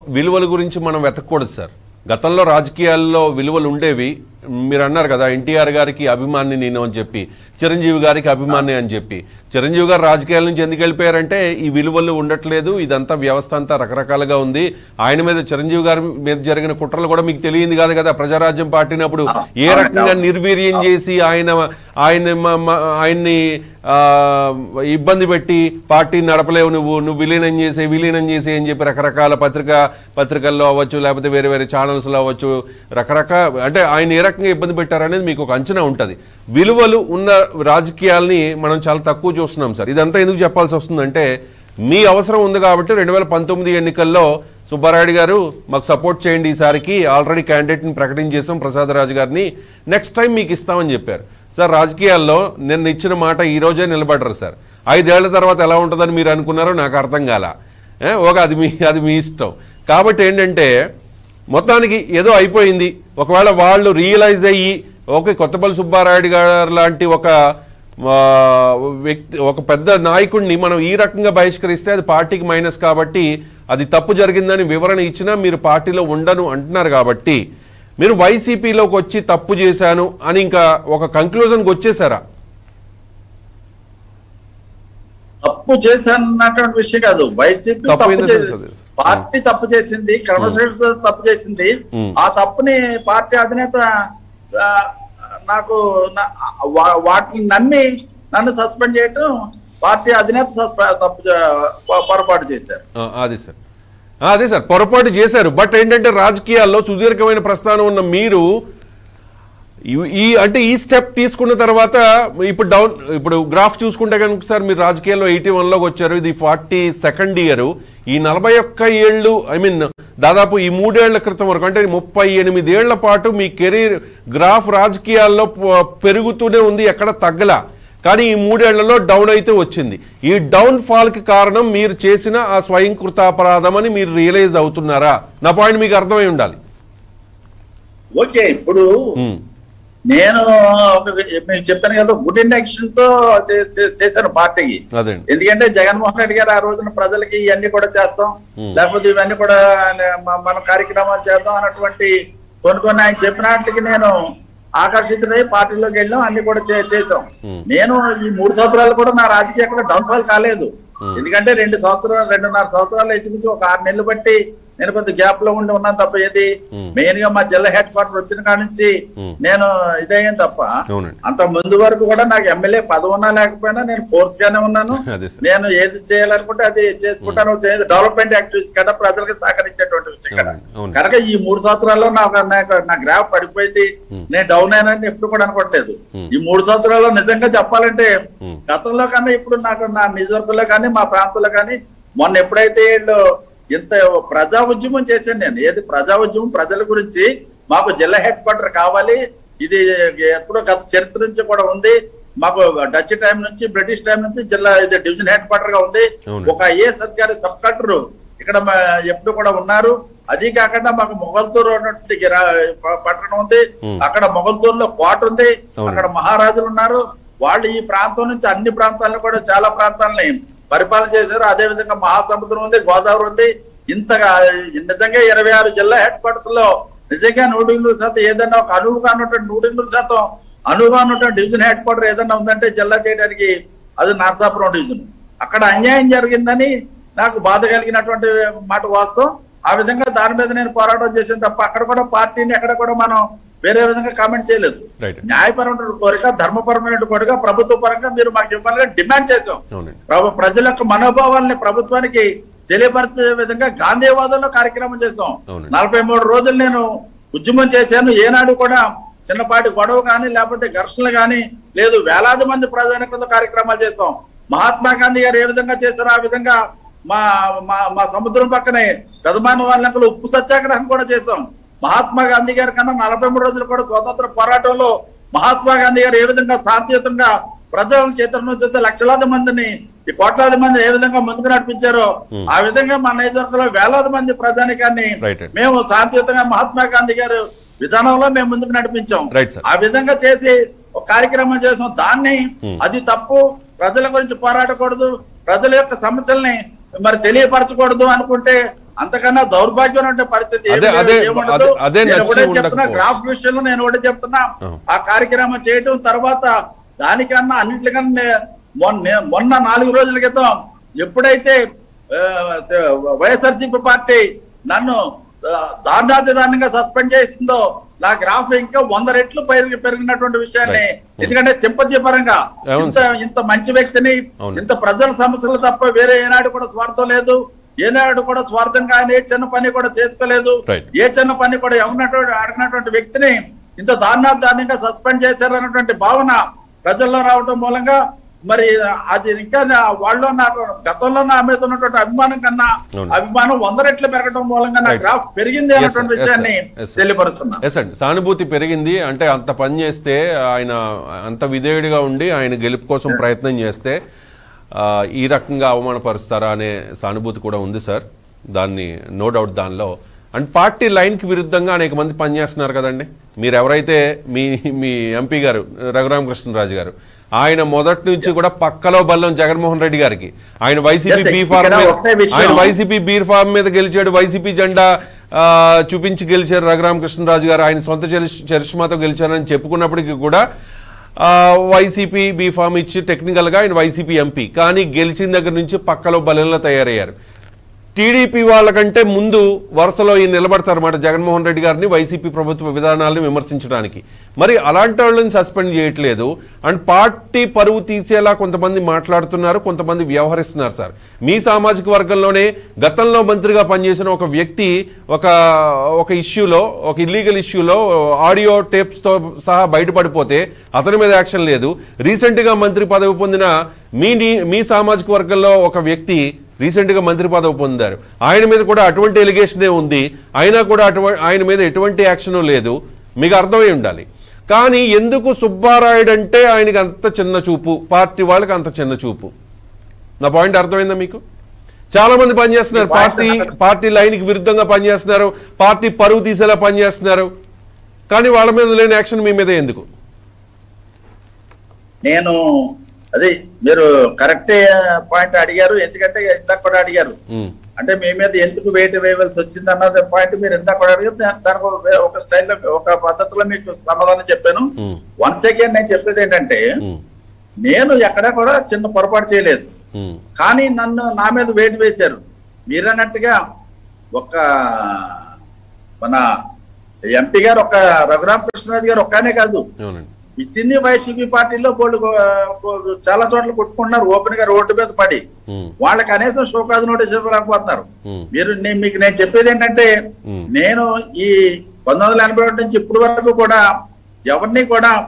విలువల గురించి మనం వెతకూడదు సార్ గతంలో రాజకీయాల్లో విలువలు ఉండేవి మీరు అన్నారు కదా ఎన్టీఆర్ గారికి అభిమాని నేను అని చెప్పి చిరంజీవి గారికి అభిమాని అని చెప్పి చిరంజీవి గారు రాజకీయాల నుంచి ఎందుకు వెళ్ళిపోయారంటే ఈ విలువలు ఉండట్లేదు ఇదంతా వ్యవస్థ అంతా రకరకాలుగా ఉంది ఆయన మీద చిరంజీవి గారి మీద జరిగిన కుట్రలు కూడా మీకు తెలియంది కాదు కదా ప్రజారాజ్యం పార్టీనప్పుడు ఏ రకంగా నిర్వీర్యం చేసి ఆయన ఆయన మ- మ- ఆయన్ని ఆ, ఇబ్బంది పెట్టి పార్టీ నడపలేవు నువ్వు నువ్వు విలీనం చేసే విలీనం చేసే అని చెప్పి రకరకాల పత్రిక పత్రికల్లో అవ్వచ్చు లేకపోతే వేరే వేరే ఛానల్స్లో అవ్వచ్చు రకరకాల అంటే ఆయన ఏ రకంగా ఇబ్బంది పెట్టారనేది మీకు ఒక అంచనా ఉంటుంది విలువలు ఉన్న రాజకీయాల్ని మనం చాలా తక్కువ చూస్తున్నాం సార్ ఇదంతా ఎందుకు చెప్పాల్సి వస్తుందంటే మీ అవసరం ఉంది కాబట్టి రెండు వేల పంతొమ్మిది ఎన్నికల్లో సుబ్బారాయుడు గారు మాకు సపోర్ట్ చేయండి ఈసారికి ఆల్రెడీ క్యాండిడేట్ని ప్రకటించేసాం ప్రసాద్ రాజు గారిని నెక్స్ట్ టైం మీకు ఇస్తామని చెప్పారు సార్ రాజకీయాల్లో నిన్న ఇచ్చిన మాట ఈ రోజే నిలబడరు సార్ ఐదేళ్ల తర్వాత ఎలా ఉంటుందని మీరు అనుకున్నారో నాకు అర్థం కాల ఏ, ఒక అది మీ అది మీ ఇష్టం కాబట్టి ఏంటంటే మొత్తానికి ఏదో అయిపోయింది ఒకవేళ వాళ్ళు రియలైజ్ అయ్యి ఓకే కొత్తపల్లి సుబ్బారాయుడు గారు లాంటి ఒక ఆ, వ్యక్తి ఒక పెద్ద నాయకుడిని మనం ఈ రకంగా బహిష్కరిస్తే అది పార్టీకి మైనస్ కాబట్టి అది తప్పు జరిగిందని వివరణ ఇచ్చినా మీరు పార్టీలో ఉండను అంటున్నారు కాబట్టి మీరు వైసీపీలోకి వచ్చి తప్పు చేశాను అని ఇంకా ఒక కంక్లూజన్కి వచ్చేసారా తప్పు చేశానన్నటువంటి విషయం కాదు వైసీపీ తప్పు తప్పు in the చేసి- sense of this. పార్టీ తప్పు చేసింది క్రమశిక్షణ తప్పు చేసింది Hmm. ఆ తప్పుని పార్టీ అధినేత ఆ, నాకు నా- వా- వాటిని నమ్మి నన్ను సస్పెండ్ చేయటం పార్టీ అధినేత సస్పె- తప్పు చే- పొ- పొరపాటు చేశారు ఆ, అదే సార్ ఆ, అదే సార్ పొరపాటు చేశారు బట్ ఏంటంటే రాజకీయాల్లో సుదీర్ఘమైన ప్రస్థానం ఉన్న మీరు ఈ- ఈ అంటే ఈ స్టెప్ తీసుకున్న తర్వాత ఇప్పుడు డౌన్ ఇప్పుడు గ్రాఫ్ చూసుకుంటే కనుక సార్ మీరు రాజకీయాల్లో ఎయిటీ వన్లోకి వచ్చారు ఇది ఫార్టీ సెకండ్ ఇయర్ ఈ నలభై ఒక్క ఏళ్ళు ఐ మీన్ దాదాపు ఈ మూడేళ్ల క్రితం వరకు అంటే ముప్పై ఎనిమిదేళ్ల పాటు మీ కెరీర్ గ్రాఫ్ రాజకీయాల్లో ప- పెరుగుతూనే ఉంది ఎక్కడ తగ్గలా కానీ ఈ మూడేళ్లలో డౌన్ అయితే వచ్చింది ఈ డౌన్ ఫాల్ కి కారణం మీరు చేసిన ఆ స్వయంకృతాపరాధం అని మీరు రియలైజ్ అవుతున్నారా నా పాయింట్ మీకు అర్థమై ఉండాలి ఓకే ఇప్పుడు ఉమ్, నేను ఒక- మీకు చెప్పాను కదా గుడ్ ఇండక్షన్ తో చే- చే- చేశాను పార్టీకి అదండి ఎందుకంటే జగన్మోహన్ రెడ్డి గారు ఆ రోజున ప్రజలకి ఇవన్నీ కూడా చేస్తాం Hmm. లేకపోతే ఇవన్నీ కూడా మ- మన కార్యక్రమాలు చేద్దాం అన్నటువంటి కొన్ని కొన్ని ఆయన చెప్పినట్లకి నేను ఆకర్షితులై పార్టీలోకి వెళ్ళాం అన్ని కూడా చే- చేసాం Hmm. నేను ఈ మూడు సంవత్సరాలు కూడా నా రాజకీయ కూడా డౌన్ఫాల్ కాలేదు ఎందుకంటే రెండు సంవత్సరాలు రెండున్నర సంవత్సరాలు ఎత్తుమించి ఒక ఆరు నెలలు బట్టి నేను కొంత గ్యాప్ లో ఉండి ఉన్నాను తప్ప ఏది Hmm. మెయిన్ గా మా జిల్లా హెడ్ క్వార్టర్ వచ్చిన కాడ నుంచి Hmm. నేను ఇదయ్యాను తప్ప అవునండి అంత ముందు వరకు కూడా నాకు ఎమ్మెల్యే పదవి ఉన్నా లేకపోయినా నేను ఫోర్స్ గానే ఉన్నాను అదే సార్ నేను ఏది చేయాలనుకుంటే అది చేసుకుంటాను డెవలప్మెంట్ యాక్టివిటీస్ కదా ప్రజలకు సహకరించేటువంటి విషయం కదా అవును, అవును. కనుక ఈ మూడు సంవత్సరాల్లో నాకు నాకు- నా గ్రాఫ్ పడిపోయింది నేను డౌన్ అయినని ఎప్పుడు కూడా అనుకోవట్లేదు Hmm. ఈ మూడు సంవత్సరాల్లో నిజంగా చెప్పాలంటే Hmm. గతంలో కన్నా ఇప్పుడు నాకు నా నియోజకవర్గంలో కానీ మా ప్రాంతంలో కానీ మొన్న ఎప్పుడైతే వీళ్ళు ఇంత ప్రజా ఉద్యమం చేశాను నేను ఏది ప్రజా ఉద్యమం ప్రజల గురించి మాకు జిల్లా హెడ్ క్వార్టర్ కావాలి ఇది ఎప్పుడో గత చరిత్ర నుంచి కూడా ఉంది మాకు డచ్ టైం నుంచి బ్రిటిష్ టైం నుంచి జిల్లా ఇది డివిజన్ హెడ్ క్వార్టర్ గా ఉంది అవును. ఒక ఐఏఎస్ అధికారి సబ్ కలెక్టర్ ఇక్కడ మా- ఎప్పుడు కూడా ఉన్నారు అది కాకుండా మాకు మొగల్తూరు అన్నటువంటి గిరా- ప- పట్టణం ఉంది Hmm. అక్కడ మొగల్తూరులో కోట ఉంది అవును. అక్కడ మహారాజులు ఉన్నారు వాళ్ళు ఈ ప్రాంతం నుంచి అన్ని ప్రాంతాలను కూడా చాలా ప్రాంతాలని పరిపాలన చేశారు అదే విధంగా మహాసముద్రం ఉంది గోదావరి ఉంది ఇంతగా నిజంగా ఇరవై ఆరు జిల్లా హెడ్ క్వార్టర్స్ లో నిజంగా నూట ఎనిమిది శాతం ఏదైనా ఒక అనువుగా ఉన్నటువంటి నూట ఎనిమిది శాతం అనువుగా ఉన్నటువంటి డివిజన్ హెడ్ క్వార్టర్ ఏదైనా ఉందంటే జిల్లా చేయడానికి అది నరసాపురం డివిజన్ అక్కడ అన్యాయం జరిగిందని నాకు బాధ కలిగినటువంటి మాట వాస్తవం ఆ విధంగా దాని మీద నేను పోరాటం చేసాను తప్ప అక్కడ కూడా పార్టీని ఎక్కడ కూడా మనం వేరే విధంగా కామెంట్ చేయలేదు రైట్ న్యాయపరమైన కోరిక ధర్మపరమైన కోరిక ప్రభుత్వ పరంగా మీరు మాకు ఇవ్వాలని డిమాండ్ చేసాం అవునండి ప్రభు ప్రజల యొక్క మనోభావాల్ని ప్రభుత్వానికి తెలియపరిచే విధంగా గాంధీవాదంలో కార్యక్రమం చేస్తాం అవునండి. నలభై మూడు రోజులు నేను ఉద్యమం చేశాను ఏనాడు కూడా చిన్నపాటి గొడవ కానీ లేకపోతే ఘర్షణలు కానీ లేదు వేలాది మంది ప్రజానికంతో కార్యక్రమాలు చేస్తాం మహాత్మా గాంధీ గారు ఏ విధంగా చేస్తారో ఆ విధంగా మా మా మా సముద్రం పక్కనే పెదమాన వాళ్ళంకలు ఉప్పు సత్యాగ్రహం కూడా చేస్తాం మహాత్మా గాంధీ గారి కన్నా నలభై మూడు రోజులు కూడా స్వతంత్ర పోరాటంలో మహాత్మా గాంధీ గారు ఏ విధంగా శాంతియుతంగా ప్రజల చేతుల చేస్తే లక్షలాది మందిని ఈ కోట్లాది మందిని ఏ విధంగా ముందుకు నడిపించారో ఆ విధంగా మా నియోజకవర్గంలో వేలాది మంది ప్రజానికాన్ని Right. మేము శాంతియుతంగా మహాత్మా గాంధీ గారు విధానంలో మేము ముందుకు నడిపించాం Right, sir. ఆ విధంగా చేసి ఒక కార్యక్రమం చేసాం దాన్ని అది తప్పు ప్రజల గురించి పోరాడకూడదు ప్రజల యొక్క సమస్యల్ని మరి తెలియపరచకూడదు అనుకుంటే అంతకన్నా దౌర్భాగ్యమైన పరిస్థితి ఏమీ అదే- లేదు, అదే- ఏముండదు. అదే- అదే నేను నచ్చి ఒకటే చెప్తున్నా ఉండకపోవచ్చు. గ్రాఫ్ విషయంలో నేను ఒకటే చెప్తున్నా ఆ. ఆ కార్యక్రమం చేయటం తర్వాత దానికన్నా అన్నిటికన్నా మొన్న మొన్న నాలుగు రోజుల క్రితం ఎప్పుడైతే ఆ, వైఎస్ఆర్సీపీ పార్టీ నన్ను ఆ, దారుణాతి దారుణంగా సస్పెండ్ చేస్తుందో నా గ్రాఫ్ ఇంకా వంద రెట్లు పెరిగి పెరిగినటువంటి విషయాన్ని Right. ఎందుకంటే సింపతి పరంగా అవును ఇంత ఇంత మంచి వ్యక్తిని అవును. ఇంత ప్రజల సమస్యలు తప్ప వేరే ఏనాడు కూడా స్వార్థం లేదు ఏనాడు కూడా స్వార్థంగా ఆయన ఏ చిన్న పని కూడా చేసుకోలేదు Right. ఏ చిన్న పని కూడా ఎవరినటువంటి అడిగినటువంటి వ్యక్తిని ఇంత దారుణా దారుణంగా సస్పెండ్ చేశారు అన్నటువంటి భావన ప్రజల్లో రావడం మూలంగా మరి అది ఇంకా నా- వాళ్ళు నాకు గతంలో నా మీద ఉన్నటువంటి అభిమానం కన్నా అవును. అభిమానం వంద రెట్లు పెరగడం మూలంగా నా Right. గ్రాఫ్ పెరిగింది Yes, అన్నటువంటి sir. Yes, విషయాన్ని sir. Yes, sir. తెలియపరుస్తున్నా ఎస్ అండి సానుభూతి పెరిగింది అంటే అంత పని చేస్తే ఆయన అంత విధేయుడిగా ఉండి ఆయన గెలుపు కోసం ప్రయత్నం చేస్తే ఆ, ఈ రకంగా అవమానపరుస్తారా అనే సానుభూతి కూడా ఉంది సార్ దాన్ని నో డౌట్ దానిలో అండ్ పార్టీ లైన్కి విరుద్ధంగా అనేక మంది పనిచేస్తున్నారు కదండి మీరు ఎవరైతే మీ మీ ఎంపీ గారు రఘురామకృష్ణరాజు గారు ఆయన మొదటి నుంచి కూడా పక్కలో బల్లం జగన్మోహన్ రెడ్డి గారికి ఆయన వైసీపీ Yes, బీ ఇక్కడ ఫార్మ్ మీద ఒకటే విషయం. ఆయన వైసీపీ బీర్ ఫార్మ్ మీద గెలిచాడు వైసీపీ జెండా ఆ, చూపించి గెలిచారు రఘురామకృష్ణరాజు గారు ఆయన సొంత చరిష్- చరిష్మాతో గెలిచారని చెప్పుకున్నప్పటికీ కూడా ఆ, వైసీపీ బీ ఫామ్ ఇచ్చి టెక్నికల్గా ఆయన వైసీపీ ఎంపీ కానీ గెలిచిన దగ్గర నుంచి పక్కలో బలంలో తయారయ్యారు టీడీపీ వాళ్ళకంటే ముందు వరుసలో ఈయన నిలబడతారన్నమాట జగన్మోహన్ రెడ్డి గారిని వైసీపీ ప్రభుత్వ విధానాలను విమర్శించడానికి మరి అలాంటి వాళ్ళని సస్పెండ్ చేయట్లేదు అండ్ పార్టీ పరువు తీసేలా కొంతమంది మాట్లాడుతున్నారు కొంతమంది వ్యవహరిస్తున్నారు సార్ మీ సామాజిక వర్గంలోనే గతంలో మంత్రిగా పనిచేసిన ఒక వ్యక్తి ఒక ఒక ఇష్యూలో ఒక ఇల్లీగల్ ఇష్యూలో ఆడియో టేప్స్తో సహా బయటపడిపోతే అతని మీద యాక్షన్ లేదు రీసెంట్గా మంత్రి పదవి పొందిన మీ నీ- మీ సామాజిక వర్గంలో ఒక వ్యక్తి రీసెంట్ గా మంత్రి పదవి పొందారు ఆయన మీద కూడా అటువంటి ఎలిగేషనే ఉంది అయినా కూడా అటువంటి ఆయన మీద ఎటువంటి యాక్షన్ లేదు మీకు అర్థమై ఉండాలి కానీ ఎందుకు సుబ్బారాయుడు అంటే ఆయనకి అంత చిన్న చూపు పార్టీ వాళ్ళకి అంత చిన్న చూపు నా పాయింట్ అర్థమైందా మీకు చాలా మంది పనిచేస్తున్నారు పార్టీ పార్టీ లైన్కి విరుద్ధంగా పనిచేస్తున్నారు పార్టీ పరువు తీసేలా పనిచేస్తున్నారు కానీ వాళ్ళ మీద లేని యాక్షన్ మీ మీద ఎందుకు నేను అది మీరు కరెక్ట్ పాయింట్ అడిగారు ఎందుకంటే ఇందాక కూడా అడిగారు ఉమ్, అంటే మీ మీద ఎందుకు వెయిట్ వేయవలసి వచ్చింది అన్నది పాయింట్ మీరు ఇందాక కూడా అడిగారు నేను దానికి ఒక వే- ఒక స్టైల్లో ఒక పద్ధతిలో మీకు సమాధానం చెప్పాను ఉమ్, వన్ సెకండ్ నేను చెప్పేది ఏంటంటే ఉమ్, నేను ఎక్కడా కూడా చిన్న పొరపాటు చేయలేదు ఉమ్, కానీ నన్ను నా మీద వెయిట్ వేశారు మీరన్నట్టుగా ఒక మన ఎంపీ గారు ఒక రఘురామకృష్ణరాజు గారు ఒక్కనే కాదు అవునండి విత్ ఇన్ ది వైసీపీ పార్టీలో బోల్డ్ చాలా చోట్ల కొట్టుకుంటున్నారు ఓపెన్ గా రోడ్డు మీద పడి ఉమ్, వాళ్ళకి కనీసం షోకాజ్ నోటీస్ ఇవ్వలేకపోతున్నారు ఉమ్, మీరు నే- మీకు నేను చెప్పేది ఏంటంటే ఉమ్. నేను ఈ పంతొమ్మిది వందల ఎనభై ఒకటి నుంచి ఇప్పటి వరకు కూడా ఎవరిని కూడా